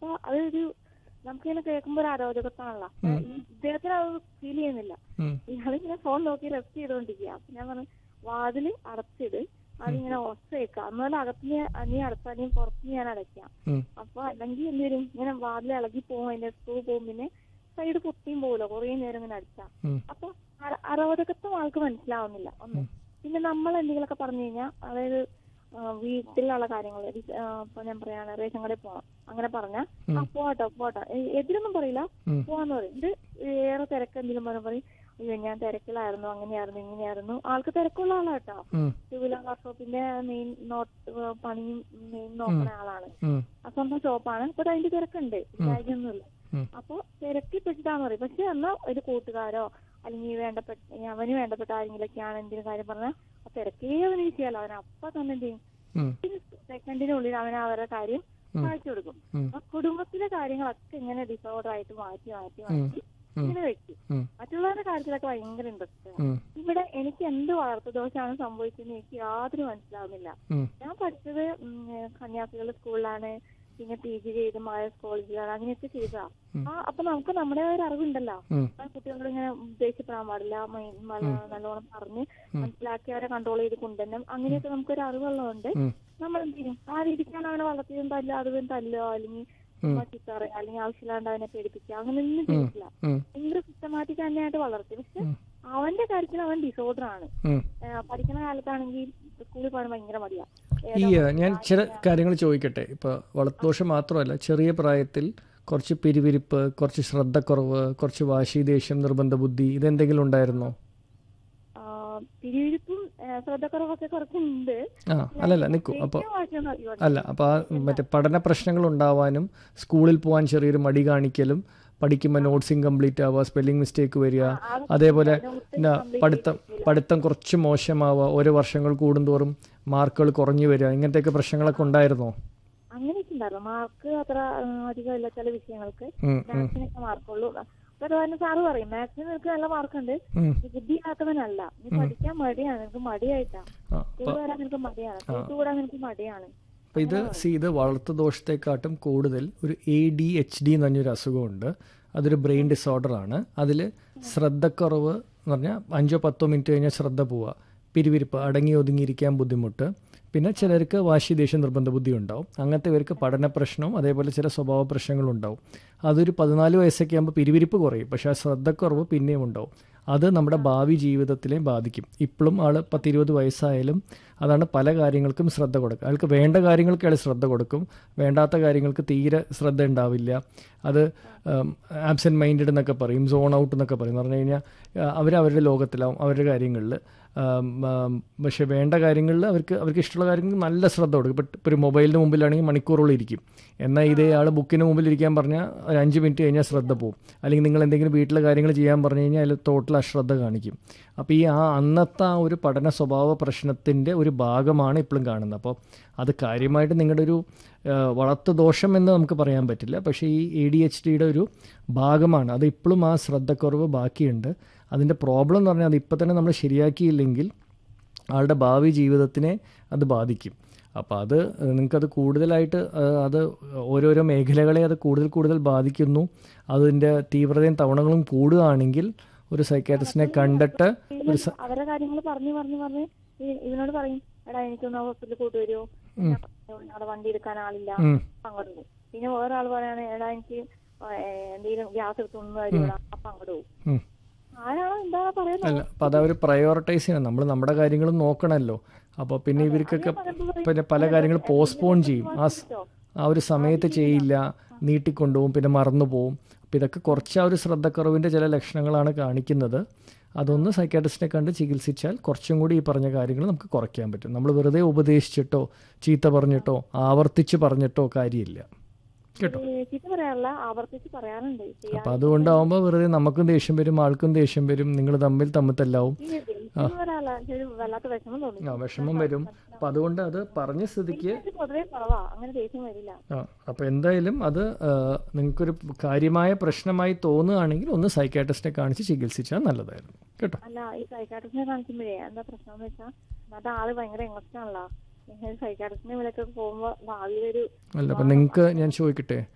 അപ്പൊ അതൊരു നമുക്കിങ്ങനെ കേൾക്കുമ്പോ ഒരു അരോചകത്വമാണല്ലോ ഉം. ഈ ഇദ്ദേഹത്തിന് അത് ഫീൽ ചെയ്യുന്നില്ല ഉം. ഇയാളിങ്ങനെ ഫോൺ നോക്കി റെസ്റ്റ് ചെയ്തോണ്ടിരിക്കുക അപ്പൊ ഞാൻ പറഞ്ഞു വാതില് അടച്ചിട് അതിങ്ങനെ ഒച്ചയേക്കാം എന്നാലും അകത്ത് നീ അടച്ചാൽ നീ പുറത്ത് ഞാൻ അടയ്ക്കാം ഉം. അപ്പൊ അല്ലെങ്കിൽ എന്ത് വരും ഇങ്ങനെ വാതിൽ ഇളകി പോകും അതിന്റെ സ്ക്രൂ പോകും പിന്നെ സൈഡ് പൊട്ടിയും പോകില്ല കുറേ നേരം ഇങ്ങനെ അടിച്ചാ ഉം. അപ്പൊ അര- അരോചകത്വം ആൾക്ക് മനസ്സിലാവുന്നില്ല ഒന്ന് പിന്നെ നമ്മൾ എന്തെങ്കിലുമൊക്കെ പറഞ്ഞു കഴിഞ്ഞാൽ അതായത് ആ, വീട്ടിലുള്ള കാര്യങ്ങൾ ഇപ്പൊ ഞാൻ പറയാണ് റേഷൻ കടയിൽ പോകണം അങ്ങനെ പറഞ്ഞാൽ ആ പോട്ടോ പോട്ടോ എ- എതിരൊന്നും പറയില്ല ഉം. പോവാന്ന് പറയും ഇത് ഏറെ തിരക്ക് എന്തെങ്കിലും പറഞ്ഞ പറയും അയ്യോ ഞാൻ തിരക്കിലായിരുന്നു അങ്ങനെയായിരുന്നു ഇങ്ങനെയായിരുന്നു ആൾക്ക് തിരക്കുള്ള ആളാട്ടോ ഉം. ടൂ വീലർ വർക്ക്ഷോപ്പിന്റെ മെയിൻ നോട്ട് പണിയും മെയിൻ നോക്കുന്ന ആളാണ് ഉം. ആ സ്വന്തം ഷോപ്പാണ് അപ്പൊ അതിന്റെ തിരക്കുണ്ട് ഇല്ലായ്മയൊന്നുമില്ല ഉം. അപ്പൊ തിരക്കി പെട്ടിട്ടാന്ന് പറയും പക്ഷെ എന്നാ ഒരു കൂട്ടുകാരോ അല്ലെങ്കിൽ വേണ്ടപ്പെട്ട അവന് വേണ്ടപ്പെട്ട ആരെങ്കിലൊക്കെയാണ് എന്തെങ്കിലും കാര്യം പറഞ്ഞാൽ ആ തിരക്കേ അവന് വിഷയമല്ല അവൻ അപ്പൊ തന്നെ എന്ത് ചെയ്യും ഉം. സെക്കൻഡിനുള്ളിൽ അവൻ അവരുടെ കാര്യം ഉം. കാഴ്ച കൊടുക്കും ഉം. ആ കുടുംബത്തിലെ കാര്യങ്ങളൊക്കെ ഇങ്ങനെ ഡിസോർഡർ ആയിട്ട് മാറ്റി മാറ്റി മാറ്റി ഉം. ഇങ്ങനെ വെക്കും ഉം. മറ്റുള്ളവരുടെ കാര്യത്തിലൊക്കെ ഭയങ്കര ഇൻട്രസ്റ്റ് ആണ് ഉം. ഇവിടെ എനിക്ക് എന്ത് വളർത്തുദോഷമാണ് സംഭവിച്ചതെന്ന് എനിക്ക് യാതൊരു മനസ്സിലാവുന്നില്ല ഉം. ഞാൻ പഠിച്ചത് ഉം, കന്യാസ്ത്രീകളുടെ സ്കൂളിലാണ് പിന്നെ പി ജി ചെയ്ത് മായസ് കോളേജിലാണ് അങ്ങനെയൊക്കെ ചെയ്തതാ ആ അപ്പൊ നമുക്ക് നമ്മുടെ ഒരു അറിവുണ്ടല്ലോ ഉം. ആ കുട്ടികളോട് ഇങ്ങനെ ഉദ്ദേശിപ്പെടാൻ പാടില്ല മൈ- നല്ല- നല്ലോണം പറഞ്ഞ് മനസ്സിലാക്കി അവരെ കൺട്രോൾ ചെയ്ത് കൊണ്ടുവരണം അങ്ങനെയൊക്കെ നമുക്കൊരു അറിവുള്ളതുകൊണ്ട് ഉം. നമ്മൾ എന്ത് ചെയ്യും ആ രീതിക്കാണ് അവനെ വളർത്തിയതും തല്ലോ അതും തല്ലോ അല്ലെങ്കിൽ ഉമ്മ ചീത്ത പറയുക അല്ലെങ്കിൽ ആവശ്യമില്ലാണ്ട് അവനെ പേടിപ്പിക്കുക അങ്ങനെയൊന്നും ചെയ്തിട്ടില്ല ഉം. ഭയങ്കര സിസ്റ്റമാറ്റിക് തന്നെയായിട്ട് വളർത്തി പക്ഷെ അവന്റെ കാര്യത്തിൽ അവൻ ഡിസോർഡർ ആണ് ഉം. ഏഹ് പഠിക്കുന്ന കാലത്താണെങ്കിൽ സ്കൂളിൽ പോകാൻ ഭയങ്കര മടിയാ ഈ ഏഹ്, ഞാൻ ചില കാര്യങ്ങൾ ചോദിക്കട്ടെ ഇപ്പോൾ വളർത്തുദോഷം മാത്രമല്ല ചെറിയ പ്രായത്തിൽ കുറച്ച് പിരിവിരിപ്പ് കുറച്ച് ശ്രദ്ധക്കുറവ് കുറച്ച് വാശി ദേഷ്യം നിർബന്ധ ബുദ്ധി ഇതെന്തെങ്കിലും ഉണ്ടായിരുന്നോ ആഹ് പിരിവിരിപ്പും ഏഹ് ശ്രദ്ധക്കുറവൊക്കെ കുറച്ചുണ്ട് ആ അല്ലല്ല നിൽക്കൂ അപ്പോൾ ഏറ്റവും വാശിയൊന്നും അധികം അല്ല അപ്പോൾ ആ മറ്റേ പഠന പ്രശ്നങ്ങൾ ഉണ്ടാവാനും സ്കൂളിൽ പോകാൻ ചെറിയൊരു മടി കാണിക്കലും പഠിക്കുമ്പോൾ നോട്ട്സ് ഇൻകംപ്ലീറ്റ് ആവുക സ്പെല്ലിംഗ് മിസ്റ്റേക്ക് വരിക അതേപോലെ പിന്നെ പഠിത്തം പഠിത്തം കുറച്ച് മോശമാവുക ഓരോ വർഷങ്ങൾ കൂടുന്തോറും മാർക്കുകൾ കുറഞ്ഞു വരിക ഇങ്ങനത്തെയൊക്കെ പ്രശ്നങ്ങളൊക്കെ ഉണ്ടായിരുന്നോ അങ്ങനെയൊക്കെ ഉണ്ടായിരുന്നു മാർക്ക് അത്ര ആഹ് അധികമില്ല ചില വിഷയങ്ങൾക്ക് ഉം, ഉം, മാത്സിനൊക്കെ മാർക്കുള്ളൂ അപ്പൊ അതുപോലെ സാറ് പറയും മാത്സിന് നിനക്ക് നല്ല മാർക്കുണ്ട് ഉം. നീ ബുദ്ധിയില്ലാത്തവനല്ല നീ പഠിക്കാൻ മടിയാണ് നിനക്ക് മടിയായിട്ടാ ആ, സ്കൂൾ വരാൻ നിനക്ക് മടിയാണ് കൂട്ടുകൂടാൻ നിനക്ക് മടിയാണ് അപ്പോൾ ഇത് സി ഇത് വളർത്തു ദോഷത്തെക്കാട്ടും കൂടുതൽ ഒരു എ ഡി എച്ച് ഡി എന്ന് പറഞ്ഞൊരു അസുഖമുണ്ട് അതൊരു ബ്രെയിൻ ഡിസോർഡർ ആണ് അതിൽ ശ്രദ്ധക്കുറവ് എന്ന് പറഞ്ഞാൽ അഞ്ചോ പത്തോ മിനിറ്റ് കഴിഞ്ഞാൽ ശ്രദ്ധ പോവുക പിരിവിരിപ്പ് അടങ്ങി ഒതുങ്ങിയിരിക്കാൻ ബുദ്ധിമുട്ട് പിന്നെ ചിലർക്ക് വാശി ദേഷ്യം നിർബന്ധ ബുദ്ധി ഉണ്ടാവും അങ്ങനത്തെ പേർക്ക് പഠന പ്രശ്നവും അതേപോലെ ചില സ്വഭാവ പ്രശ്നങ്ങളും ഉണ്ടാവും അതൊരു പതിനാല് വയസ്സൊക്കെ ആകുമ്പോൾ പിരിവിരിപ്പ് കുറയും പക്ഷേ ആ ശ്രദ്ധക്കുറവ് പിന്നെയും ഉണ്ടാവും അത് നമ്മുടെ ഭാവി ജീവിതത്തിലെ ബാധിക്കും ഇപ്പോഴും ആൾ പത്തിരുപത് വയസ്സായാലും അതാണ് പല കാര്യങ്ങൾക്കും ശ്രദ്ധ കൊടുക്കുക അയാൾക്ക് വേണ്ട കാര്യങ്ങൾക്ക് അയാൾ ശ്രദ്ധ കൊടുക്കും വേണ്ടാത്ത കാര്യങ്ങൾക്ക് തീരെ ശ്രദ്ധ ഉണ്ടാവില്ല അത് ആബ്സെൻറ്റ് മൈൻഡഡ് എന്നൊക്കെ പറയും സോൺ ഔട്ട് എന്നൊക്കെ പറയും എന്ന് പറഞ്ഞു കഴിഞ്ഞാൽ അവർ അവരുടെ ലോകത്തിലാവും അവരുടെ കാര്യങ്ങളിൽ പക്ഷേ വേണ്ട കാര്യങ്ങളിൽ അവർക്ക് അവർക്ക് ഇഷ്ടമുള്ള കാര്യങ്ങൾക്ക് നല്ല ശ്രദ്ധ കൊടുക്കും ഇപ്പം ഇപ്പോൾ ഒരു മൊബൈലിന് മുമ്പിലാണെങ്കിൽ മണിക്കൂറോളം ഇരിക്കും എന്നാൽ ഇതേ ആൾ ബുക്കിന് മുമ്പിൽ ഇരിക്കാൻ പറഞ്ഞാൽ ഒരു അഞ്ച് മിനിറ്റ് കഴിഞ്ഞാൽ ശ്രദ്ധ പോകും അല്ലെങ്കിൽ നിങ്ങൾ എന്തെങ്കിലും വീട്ടിലെ കാര്യങ്ങൾ ചെയ്യാൻ പറഞ്ഞു കഴിഞ്ഞാൽ അതിൽ ടോട്ടൽ അശ്രദ്ധ കാണിക്കും അപ്പോൾ ഈ ആ അന്നത്തെ ആ ഒരു പഠന സ്വഭാവ പ്രശ്നത്തിൻ്റെ ഒരു ഭാഗമാണ് ഇപ്പോഴും കാണുന്നത് അപ്പോൾ അത് കാര്യമായിട്ട് നിങ്ങളുടെ ഒരു വളർത്തു ദോഷം എന്ന് നമുക്ക് പറയാൻ പറ്റില്ല പക്ഷേ ഈ എ ഡി എച്ച് ഡിയുടെ ഒരു ഭാഗമാണ് അത് ഇപ്പോഴും ആ ശ്രദ്ധക്കുറവ് ബാക്കിയുണ്ട് അതിൻ്റെ പ്രോബ്ലം എന്ന് പറഞ്ഞാൽ അത് ഇപ്പം തന്നെ നമ്മൾ ശരിയാക്കിയില്ലെങ്കിൽ ആളുടെ ഭാവി ജീവിതത്തിനെ അത് ബാധിക്കും അപ്പോൾ അത് നിങ്ങൾക്കത് കൂടുതലായിട്ട് അത് ഓരോരോ മേഖലകളെ അത് കൂടുതൽ കൂടുതൽ ബാധിക്കുന്നു അതിൻ്റെ തീവ്രതയും തവണകളും കൂടുകയാണെങ്കിൽ ഒരു സൈക്കാട്രിസ്റ്റിനെ കണ്ടിട്ട് ഒരു അവരുടെ കാര്യങ്ങൾ പറഞ്ഞു പറഞ്ഞു പറഞ്ഞ് ഇവനോട് പറയും എടാ എനിക്കൊന്ന് ഹോസ്പിറ്റലിൽ കൂട്ടുവരുമോ അവിടെ വണ്ടി എടുക്കാൻ ആളില്ല അങ്ങോട്ട് പോകും പിന്നെ വേറെ ആൾ പറയാണ് എടാ എനിക്ക് എന്തെങ്കിലും ഗ്യാസ് എടുത്തൊന്നും വരുവാ അപ്പൊ അങ്ങോട്ട് പോകും ആരാണോ എന്താ പറയുന്നത് അല്ല അപ്പം അതവർ പ്രയോറിറ്റൈസ് ചെയ്യണം നമ്മൾ നമ്മുടെ കാര്യങ്ങളും നോക്കണമല്ലോ അപ്പോൾ പിന്നെ ഇവർക്കൊക്കെ പിന്നെ പല കാര്യങ്ങളും പോസ്റ്റ്പോൺ ചെയ്യും ആ ആ ഒരു സമയത്ത് ചെയ്യില്ല നീട്ടിക്കൊണ്ടുപോകും പിന്നെ മറന്നു പോവും അപ്പോൾ ഇതൊക്കെ കുറച്ച് ആ ഒരു ശ്രദ്ധക്കുറവിൻ്റെ ചില ലക്ഷണങ്ങളാണ് കാണിക്കുന്നത് അതൊന്ന് സൈക്കാട്രിസ്റ്റിനെ കണ്ട് ചികിത്സിച്ചാൽ കുറച്ചും കൂടി ഈ പറഞ്ഞ കാര്യങ്ങൾ നമുക്ക് കുറയ്ക്കാൻ പറ്റും നമ്മൾ വെറുതെ ഉപദേശിച്ചിട്ടോ ചീത്ത പറഞ്ഞിട്ടോ ആവർത്തിച്ച് പറഞ്ഞിട്ടോ കാര്യമില്ല കേട്ടോ ചീത്ത പറയാറില്ല ആവർത്തിച്ച് പറയാറുണ്ട് അപ്പം അതുകൊണ്ടാവുമ്പോൾ വെറുതെ നമുക്കും ദേഷ്യം വരും ആൾക്കും ദേഷ്യം വരും നിങ്ങൾ തമ്മിൽ തമ്മിൽ തല്ലാവും വല്ലാത്ത വിഷമം തോന്നി ആ വിഷമം വരും അപ്പം അതുകൊണ്ട് അത് പറഞ്ഞ സ്ഥിതിക്ക് പൊതുവെ കുറവാ അങ്ങനെ ദേഷ്യം വരില്ല ആ അപ്പം എന്തായാലും അത് നിങ്ങൾക്കൊരു കാര്യമായ പ്രശ്നമായി തോന്നുകയാണെങ്കിൽ ഒന്ന് സൈക്കാട്രിസ്റ്റിനെ കാണിച്ച് ചികിത്സിച്ചാൽ നല്ലതായിരുന്നു കേട്ടോ അല്ല ഈ സൈക്കാട്രിസ്റ്റിനെ കാണിക്കുമ്പോഴേ എന്താ പ്രശ്നം എന്ന് വെച്ചാൽ അത് ആള് ഭയങ്കര ഇൻട്രസ്റ്റ് ആണല്ലോ സൈക്കാട്രിസ്റ്റിനെ വിലക്കൊക്കെ പോകുമ്പോ ഭാവിയിലൊരു അല്ല അപ്പം നിങ്ങൾക്ക് ഞാൻ ചോദിക്കട്ടെ